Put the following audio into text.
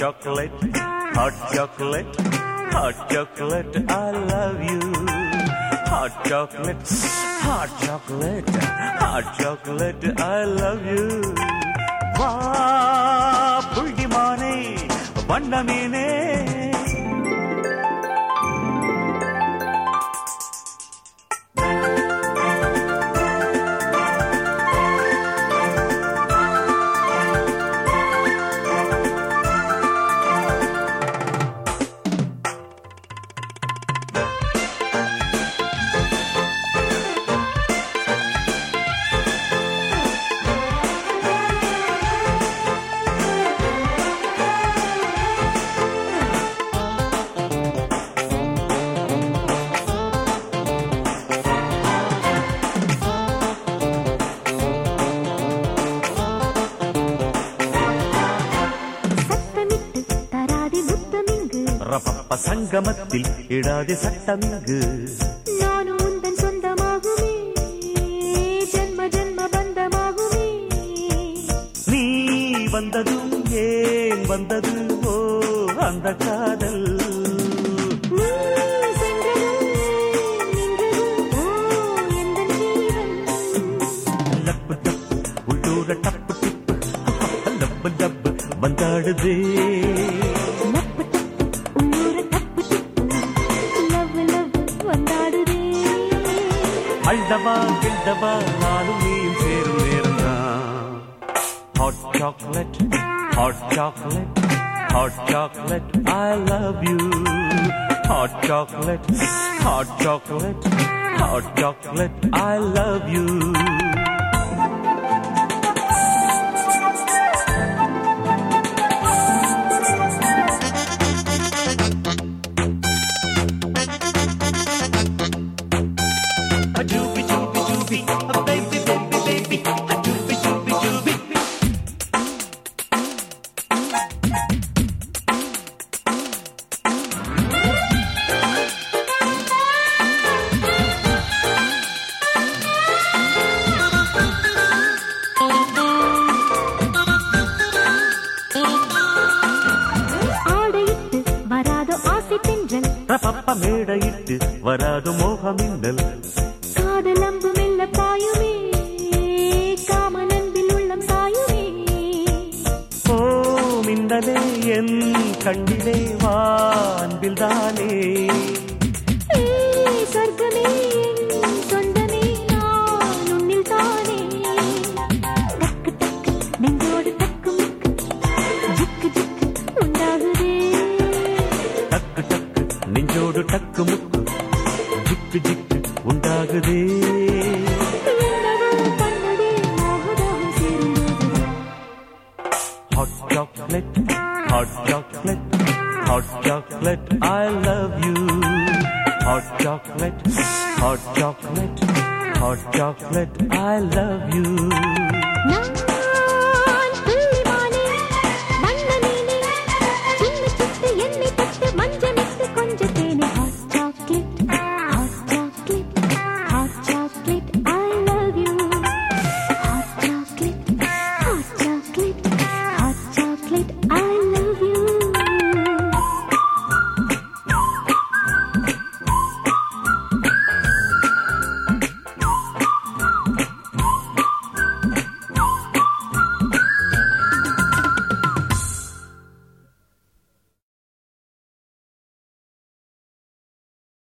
chocolate, hot chocolate, hot chocolate, I love you. Hot chocolate, hot chocolate, hot chocolate, I love you. வா புள்ளிமானே வண்ணமீனே சத்தமிட்டு தராதி முத்தமிங்கு ரப்ப சங்கமத்தில் இடாதே சட்டமிங்கு நானும் உந்தன் சொந்தமாகுமே ஜென்ம ஜென்ம பந்தமாகுமே நீ வந்ததும் ஏன் வந்தது ஓ அந்த காதல் நீ சென்றதும் நின்றதும் ஓ எந்தன் ஜீவன் லப்பு டப்பு உள்ளூர டப்பு டிப்பு லப்பு லப்பு வந்தாடுதே லப்பு டப்பு உள்ளூர டப்பு டிப்பு லவ் லவ் வந்தாடுதே அழ்தவா கிழ்தவா நானும் நீயும் சேரும் நேரம்தான் hot chocolate hot chocolate hot chocolate I love you hot chocolate hot chocolate hot chocolate I love you A doobie doobie doobie, a baby baby baby, a doobie doobie doobie. ஆடையிட்டு வராதோ ஆசை தென்றல் ரப்பப்ப மேடையிட்டு வராது மோகமின்னல் காதல் அம்பு மெல்ல பாயுமே காமனன்பில் உள்ளம் சாயுமே ஓ மின்னலே என் கண்ணிலே வா அன்பில் தானே ஏய், சொர்க்கமே என் சொந்தமே நான் உன்னில் தானே டக்கு டக்கு நெஞ்சோடு டக்கு முக்கு ஜிக்கு ஜிக்கு உண்டாகுதே டக்கு டக்கு நெஞ்சோடு டக்கு முக்கு ஜிக்கு ஜிக்கு உண்டாகுதே என்னவோ பண்ணதே மோகதாகம் சேரும்போது Hot chocolate, hot chocolate, hot chocolate, I love you. Hot chocolate, hot chocolate, hot chocolate, I love you. நான்